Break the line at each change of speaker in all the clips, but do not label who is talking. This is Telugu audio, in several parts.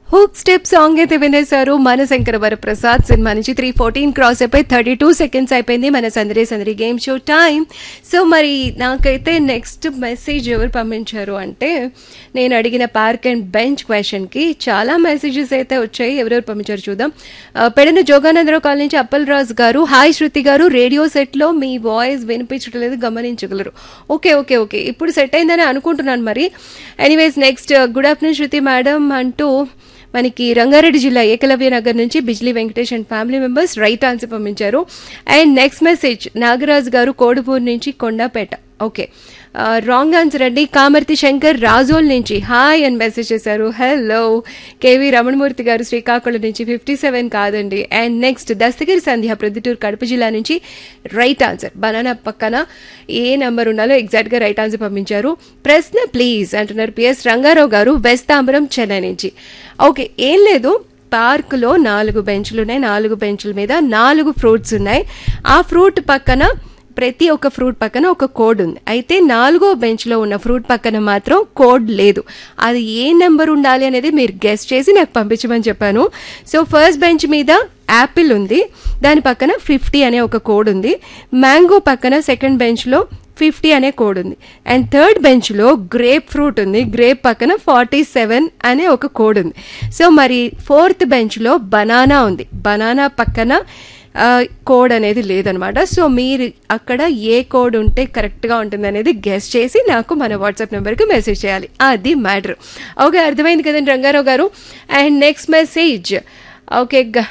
హుక్ స్టెప్ సాంగ్ అయితే వినేశారు మన శంకర వరప్రసాద్ సినిమా నుంచి త్రీ ఫోర్టీన్ క్రాస్ అయిపోయి థర్టీ టూ సెకండ్స్ అయిపోయింది మన సందరి సందరి గేమ్ షో టైం సో మరి నాకైతే నెక్స్ట్ మెసేజ్ ఎవరు పంపించారు అంటే నేను అడిగిన పార్క్ అండ్ బెంచ్ క్వశ్చన్కి చాలా మెసేజెస్ అయితే వచ్చాయి ఎవరెవరు పంపించారు చూద్దాం ఆ, పెడన జోగానందరావు కాలనీ నుంచి అప్పల్ రాజు గారు హాయ్ శృతి గారు రేడియో సెట్లో మీ వాయిస్ వినిపించట్లేదు గమనించగలరు ఓకే ఓకే ఓకే ఇప్పుడు సెట్ అయిందని అనుకుంటున్నాను మరి anyways next good afternoon Shruti madam అంటూ మనకి రంగారెడ్డి జిల్లా ఏకలవ్య నగర్ నుంచి Bijli Venkatesh and family members right answer పంపించారు and next message Nagaraj garu Kodupur నుంచి కొండాపేట ఓకే రాంగ్ ఆన్సర్ అండి కామర్తి శంకర్ రాజోల్ నుంచి హాయ్ అని మెసేజ్ చేశారు హలో కేవీ రమణమూర్తి గారు శ్రీకాకుళం నుంచి ఫిఫ్టీ సెవెన్ కాదండి అండ్ నెక్స్ట్ దస్తగిరి సంధ్య ప్రొద్దుటూరు కడప జిల్లా నుంచి రైట్ ఆన్సర్ బనానా పక్కన ఏ నెంబర్ ఉండాలో ఎగ్జాక్ట్గా రైట్ ఆన్సర్ పంపించారు ప్రశ్న ప్లీజ్ అంటున్నారు పిఎస్ రంగారావు గారు వెస్ట్ తాంబరం చెన్నై నుంచి ఓకే ఏం లేదు పార్కులో నాలుగు బెంచ్లు ఉన్నాయి నాలుగు బెంచ్ల మీద నాలుగు ఫ్రూట్స్ ఉన్నాయి ఆ ఫ్రూట్ పక్కన ప్రతి ఒక్క ఫ్రూట్ పక్కన ఒక కోడ్ ఉంది అయితే నాలుగో బెంచ్లో ఉన్న ఫ్రూట్ పక్కన మాత్రం కోడ్ లేదు అది ఏ నెంబర్ ఉండాలి అనేది మీరు గెస్ట్ చేసి నాకు పంపించమని చెప్పాను సో ఫస్ట్ బెంచ్ మీద యాపిల్ ఉంది దాని పక్కన ఫిఫ్టీ అనే ఒక కోడ్ ఉంది మ్యాంగో పక్కన సెకండ్ బెంచ్లో ఫిఫ్టీ అనే కోడ్ ఉంది అండ్ థర్డ్ బెంచ్లో గ్రేప్ ఫ్రూట్ ఉంది గ్రేప్ పక్కన ఫార్టీ సెవెన్ అనే ఒక కోడ్ ఉంది సో మరి ఫోర్త్ బెంచ్లో బనానా ఉంది బనానా పక్కన ఆ, కోడ్ అనేది లేదనమాట సో మీరు అక్కడ ఏ కోడ్ ఉంటే కరెక్ట్గా ఉంటుంది అనేది గెస్ట్ చేసి నాకు మన వాట్సాప్ నెంబర్కి మెసేజ్ చేయాలి అది మ్యాటర్ ఓకే అర్థమైంది కదండి రంగారావు గారు అండ్ నెక్స్ట్ మెసేజ్ ఓకే గ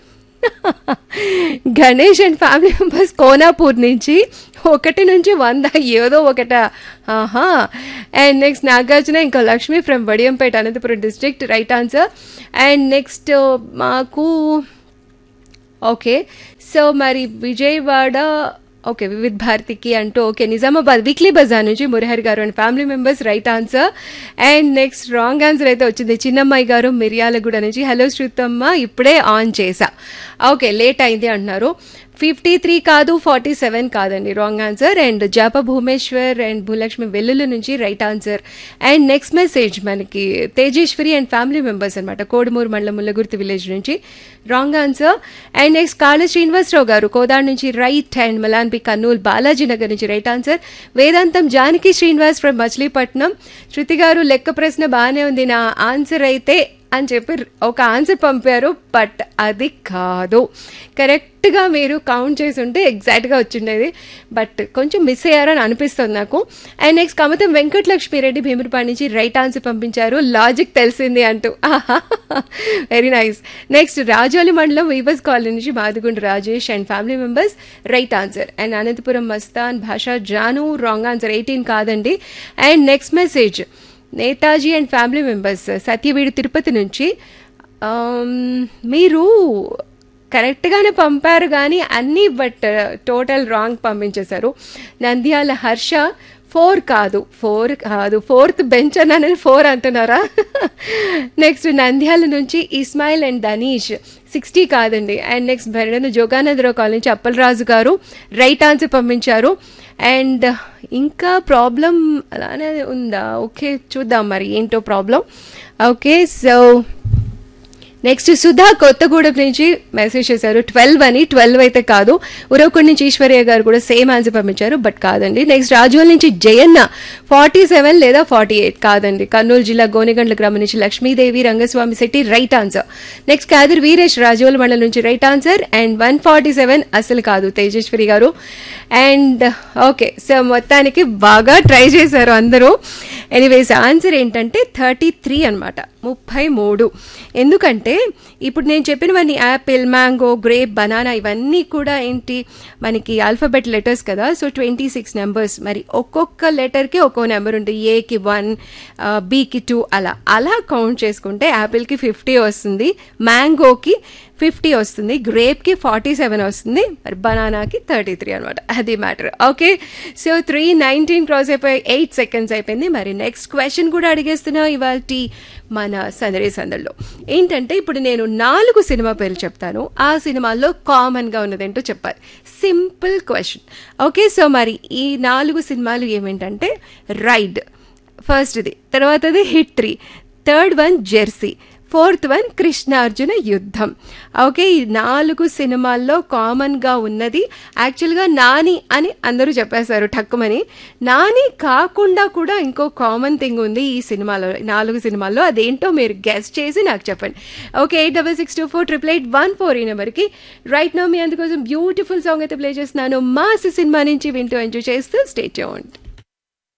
Ganesh and family members Konapur నుంచి ఒకటి నుంచి వంద ఏదో ఒకట ఆహా అండ్ నెక్స్ట్ నాగార్జున ఇంకా Lakshmi from Vadiyampeta Anantapur district right answer and next మాకు ఓకే సో మరి విజయవాడ ఓకే వివిధ్ భారతికి అంటూ ఓకే నిజామాబాద్ వీక్లీ బజార్ నుంచి Murahari garu and family members right answer and next wrong answer అయితే వచ్చింది చిన్నమ్మాయి గారు మిర్యాలగూడ నుంచి హలో శ్రుతమ్మ ఇప్పుడే ఆన్ చేసా ఓకే లేట్ అయింది అంటున్నారు ఫిఫ్టీ త్రీ కాదు ఫార్టీ సెవెన్ కాదండి wrong answer and Japa Bhumeshwar and Bhulakshmi Vellulli నుంచి right answer and next message మనకి తేజేశ్వరి అండ్ ఫ్యామిలీ మెంబర్స్ అనమాట కోడుమూరు మండలం ముల్లగుర్తి విలేజ్ నుంచి wrong answer and next Kala Srinivasarao garu Kodad నుంచి రైట్ అండ్ మలాన్బి కర్నూలు బాలాజీ నగర్ నుంచి right answer Vedantam Janaki Srinivas from Machilipatnam Shruti garu లెక్క ప్రశ్న బాగానే ఉంది నా ఆన్సర్ అయితే అని చెప్పి ఒక ఆన్సర్ పంపారు బట్ అది కాదు కరెక్ట్గా మీరు కౌంట్ చేసి ఉంటే ఎగ్జాక్ట్గా వచ్చిండేది బట్ కొంచెం మిస్ అయ్యారని అనిపిస్తుంది నాకు అండ్ నెక్స్ట్ కమతం వెంకటలక్ష్మిరెడ్డి భీముడిపాడి నుంచి రైట్ ఆన్సర్ పంపించారు లాజిక్ తెలిసింది అంటూ వెరీ నైస్ నెక్స్ట్ రాజోలి మండలం వీవర్స్ కాలనీ నుంచి Madigundu Rajesh and family members right answer and Anantapur Mastan Basha Janu wrong answer eighteen కాదండి and next message Netaji and family members Satyavedu Tirupati నుంచి ఆమ్, మీరు కరెక్ట్గానే పంపారు కానీ అన్నీ బట్ టోటల్ రాంగ్ పంపించేశారు నంద్యాల హర్ష ఫోర్ కాదు ఫోర్ కాదు ఫోర్త్ బెంచ్ అన్నాను ఫోర్ అంటున్నారా నెక్స్ట్ నంద్యాల నుంచి ఇస్మాయిల్ అండ్ దనీష్ సిక్స్టీ కాదండి and next Beradana Joganandarao colony నుంచి అప్పలరాజు గారు రైట్ ఆన్సర్ పంపించారు అండ్ ఇంకా ప్రాబ్లం అలానే ఉందా ఓకే చూద్దాం మరి ఏంటో problem okay so next Sudha Kothagudem నుంచి మెసేజ్ చేశారు ట్వెల్వ్ అని ట్వెల్వ్ అయితే కాదు ఉరవకొండ నుంచి ఈశ్వర్య గారు కూడా సేమ్ ఆన్సర్ పంపించారు బట్ కాదండి నెక్స్ట్ రాజోల్ నుంచి జయన్న ఫార్టీ సెవెన్ లేదా ఫార్టీ ఎయిట్ కాదండి కర్నూలు జిల్లా గోనెగండ్ల గ్రామం నుంచి Lakshmidevi Rangaswamy Shetty right answer next Kadar Veeresh Rajol మండలం నుంచి right answer and one forty seven అసలు కాదు తేజేశ్వరి గారు అండ్ ఓకే సో మొత్తానికి బాగా ట్రై చేశారు అందరూ ఎనీవేస్ ఆన్సర్ ఏంటంటే థర్టీ త్రీ అనమాట ముప్పై మూడు ఎందుకంటే ఇప్పుడు నేను చెప్పినవన్నీ యాపిల్ మ్యాంగో గ్రేప్ బనానా ఇవన్నీ కూడా ఏంటి మనకి ఆల్ఫాబెట్ లెటర్స్ కదా సో ట్వంటీ సిక్స్ నెంబర్స్ మరి ఒక్కొక్క లెటర్కి ఒక్కో నెంబర్ ఉంటుంది ఏకి వన్ బీకి టూ అలా అలా కౌంట్ చేసుకుంటే యాపిల్కి ఫిఫ్టీ వస్తుంది మ్యాంగోకి ఫిఫ్టీ వస్తుంది గ్రేప్కి ఫార్టీ సెవెన్ వస్తుంది మరి బనానాకి థర్టీ త్రీ అనమాట అది matter okay so three nineteen cross అయిపోయి ఎయిట్ సెకండ్స్ అయిపోయింది మరి నెక్స్ట్ క్వశ్చన్ కూడా అడిగేస్తున్నా ఇవాళ మన సందడి సందడిలో ఏంటంటే ఇప్పుడు నేను నాలుగు సినిమా పేర్లు చెప్తాను ఆ సినిమాల్లో కామన్గా ఉన్నదేంటో చెప్పాలి సింపుల్ క్వశ్చన్ ఓకే సో మరి ఈ నాలుగు సినిమాలు ఏమేంటంటే రైడ్ ఫస్ట్ది తర్వాతది hit three third one jersey fourth one Krishnarjuna Yuddham okay ఈ నాలుగు సినిమాల్లో కామన్గా ఉన్నది యాక్చువల్గా నాని అని అందరూ చెప్పేశారు ఠక్కుమని నాని కాకుండా కూడా ఇంకో కామన్ థింగ్ ఉంది ఈ సినిమాలో నాలుగు సినిమాల్లో అదేంటో మీరు గెస్ట్ చేసి నాకు చెప్పండి okay eight double six two four triple eight one four ఈ నెంబర్కి రైట్ నో మీ అందుకోసం బ్యూటిఫుల్ సాంగ్ అయితే ప్లే చేస్తున్నాను మాస్ సినిమా నుంచి వింటూ ఎంజాయ్ చేస్తూ స్టే ట్యూన్డ్